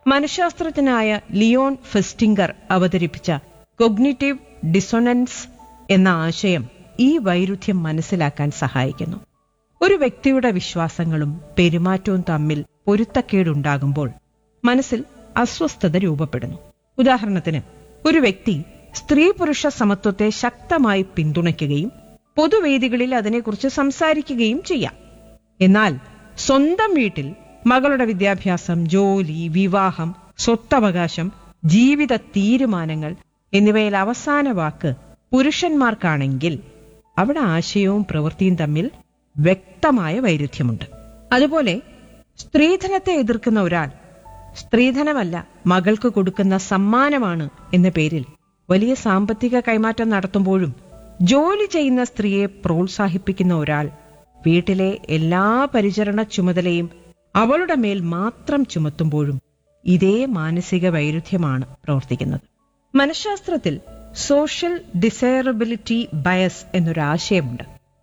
മനഃശാസ്ത്രജ്ഞനായ Leon ഫെസ്റ്റിംഗർ അവതരിപ്പിച്ച cognitive ഡിസൊനൻസ് എന്ന ആശയം ഈ വൈരുദ്ധ്യം മനസ്സിലാക്കാൻ സഹായിക്കുന്നു ഒരു വ്യക്തിയുടെ വിശ്വാസങ്ങളും പെരുമാറ്റവും തമ്മിൽ പൊരുത്തക്കേടുണ്ടാകുമ്പോൾ മനസ്സിൽ അസ്വസ്ഥത രൂപപ്പെടുന്നു ഉദാഹരണത്തിന് ഒരു വ്യക്തി സ്ത്രീ പുരുഷ സമത്വത്തെ ശക്തമായി പിന്തുണയ്ക്കുകയും പൊതുവേദികളിൽ അതിനെക്കുറിച്ച് സംസാരിക്കുകയും ചെയ്യാം എന്നാൽ സ്വന്തം വീട്ടിൽ മകളുടെ വിദ്യാഭ്യാസം ജോലി വിവാഹം സ്വത്തവകാശം ജീവിത തീരുമാനങ്ങൾ എന്നിവയിൽ അവസാന വാക്ക് പുരുഷന്മാർക്കാണെങ്കിൽ അവിടെ ആശയവും പ്രവൃത്തിയും തമ്മിൽ വ്യക്തമായ വൈരുദ്ധ്യമുണ്ട് അതുപോലെ സ്ത്രീധനത്തെ എതിർക്കുന്ന ഒരാൾ സ്ത്രീധനമല്ല മകൾക്ക് കൊടുക്കുന്ന സമ്മാനമാണ് എന്ന പേരിൽ വലിയ സാമ്പത്തിക കൈമാറ്റം നടത്തുമ്പോഴും ജോലി ചെയ്യുന്ന സ്ത്രീയെ പ്രോത്സാഹിപ്പിക്കുന്ന ഒരാൾ വീട്ടിലെ എല്ലാ പരിചരണ ചുമതലയും അവളുടെ മേൽ മാത്രം ചുമത്തുമ്പോഴും ഇതേ മാനസിക വൈരുദ്ധ്യമാണ് പ്രവർത്തിക്കുന്നത് മനഃശാസ്ത്രത്തിൽ സോഷ്യൽ ഡിസൈറബിലിറ്റി ബയസ് എന്നൊരു ആശയമുണ്ട്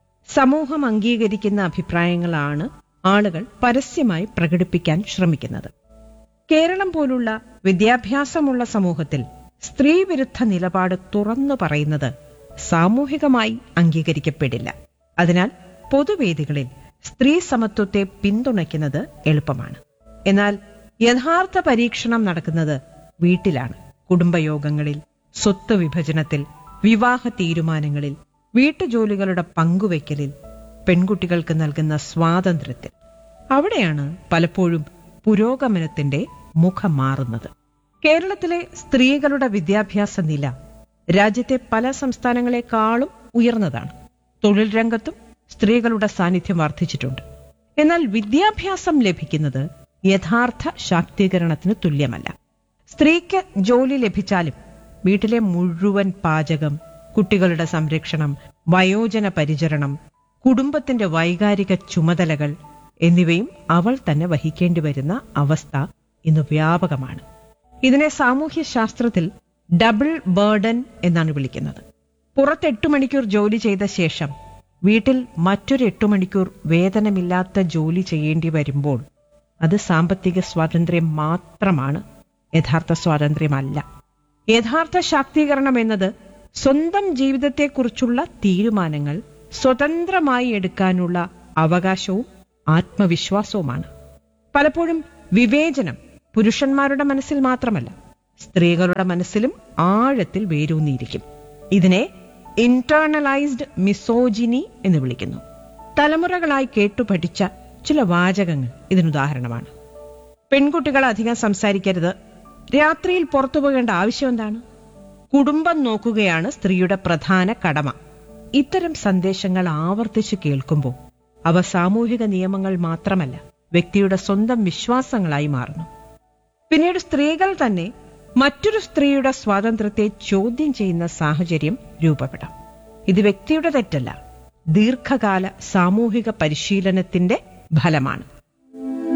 സമൂഹം അംഗീകരിക്കുന്ന അഭിപ്രായങ്ങളാണ് ആളുകൾ പരസ്യമായി പ്രകടിപ്പിക്കാൻ ശ്രമിക്കുന്നത് കേരളം പോലുള്ള വിദ്യാഭ്യാസമുള്ള സമൂഹത്തിൽ സ്ത്രീവിരുദ്ധ നിലപാട് തുറന്നു പറയുന്നത് സാമൂഹികമായി അംഗീകരിക്കപ്പെടില്ല അതിനാൽ പൊതുവേദികളിൽ സ്ത്രീ സമത്വത്തെ പിന്തുണയ്ക്കുന്നത് എളുപ്പമാണ് എന്നാൽ യഥാർത്ഥ പരീക്ഷണം നടക്കുന്നത് വീട്ടിലാണ് കുടുംബയോഗങ്ങളിൽ സ്വത്ത് വിഭജനത്തിൽ വിവാഹ തീരുമാനങ്ങളിൽ വീട്ടുജോലികളുടെ പങ്കുവയ്ക്കലിൽ പെൺകുട്ടികൾക്ക് നൽകുന്ന സ്വാതന്ത്ര്യത്തിൽ അവിടെയാണ് പലപ്പോഴും പുരോഗമനത്തിന്റെ മുഖം മാറുന്നത് കേരളത്തിലെ സ്ത്രീകളുടെ വിദ്യാഭ്യാസ നില രാജ്യത്തെ പല സംസ്ഥാനങ്ങളെക്കാളും ഉയർന്നതാണ് തൊഴിൽ രംഗത്തും സ്ത്രീകളുടെ സാന്നിധ്യം വർദ്ധിച്ചിട്ടുണ്ട് എന്നാൽ വിദ്യാഭ്യാസം ലഭിക്കുന്നത് യഥാർത്ഥ ശാക്തീകരണത്തിന് തുല്യമല്ല സ്ത്രീക്ക് ജോലി ലഭിച്ചാലും വീട്ടിലെ മുഴുവൻ പാചകം കുട്ടികളുടെ സംരക്ഷണം വയോജന പരിചരണം കുടുംബത്തിന്റെ വൈകാരിക ചുമതലകൾ എന്നിവയും അവൾ തന്നെ വഹിക്കേണ്ടി വരുന്ന അവസ്ഥ ഇന്ന് വ്യാപകമാണ് ഇതിനെ സാമൂഹ്യ ശാസ്ത്രത്തിൽ ഡബിൾ ബേർഡൻ എന്നാണ് വിളിക്കുന്നത് പുറത്ത് എട്ട് മണിക്കൂർ ജോലി ചെയ്ത ശേഷം വീട്ടിൽ മറ്റൊരു എട്ടു മണിക്കൂർ വേതനമില്ലാത്ത ജോലി ചെയ്യേണ്ടി വരുമ്പോൾ അത് സാമ്പത്തിക സ്വാതന്ത്ര്യം മാത്രമാണ് യഥാർത്ഥ സ്വാതന്ത്ര്യമല്ല യഥാർത്ഥ ശാക്തീകരണം എന്നത് സ്വന്തം ജീവിതത്തെക്കുറിച്ചുള്ള തീരുമാനങ്ങൾ സ്വതന്ത്രമായി എടുക്കാനുള്ള അവകാശവും ആത്മവിശ്വാസവുമാണ് പലപ്പോഴും വിവേചനം പുരുഷന്മാരുടെ മനസ്സിൽ മാത്രമല്ല സ്ത്രീകളുടെ മനസ്സിലും ആഴത്തിൽ വേരൂന്നിയിരിക്കും ഇതിനെ ഇന്റേണലൈസ്ഡ് മിസോജിനി എന്ന് വിളിക്കുന്നു തലമുറകളായി കേട്ടുപഠിച്ച ചില വാചകങ്ങൾ ഇതിനുദാഹരണമാണ് പെൺകുട്ടികൾ അധികം സംസാരിക്കരുത് രാത്രിയിൽ പുറത്തു പോകേണ്ട ആവശ്യം എന്താണ് കുടുംബം നോക്കുകയാണ് സ്ത്രീയുടെ പ്രധാന കടമ ഇത്തരം സന്ദേശങ്ങൾ ആവർത്തിച്ച് കേൾക്കുമ്പോൾ അവ സാമൂഹിക നിയമങ്ങൾ മാത്രമല്ല വ്യക്തിയുടെ സ്വന്തം വിശ്വാസങ്ങളായി മാറുന്നു പിന്നീട് സ്ത്രീകൾ തന്നെ മറ്റൊരു സ്ത്രീയുടെ സ്വാതന്ത്ര്യത്തെ ചോദ്യം ചെയ്യുന്ന സാഹചര്യം രൂപപ്പെടാം ഇത് വ്യക്തിയുടെ തെറ്റല്ല ദീർഘകാല സാമൂഹിക പരിശീലനത്തിന്റെ ഫലമാണ്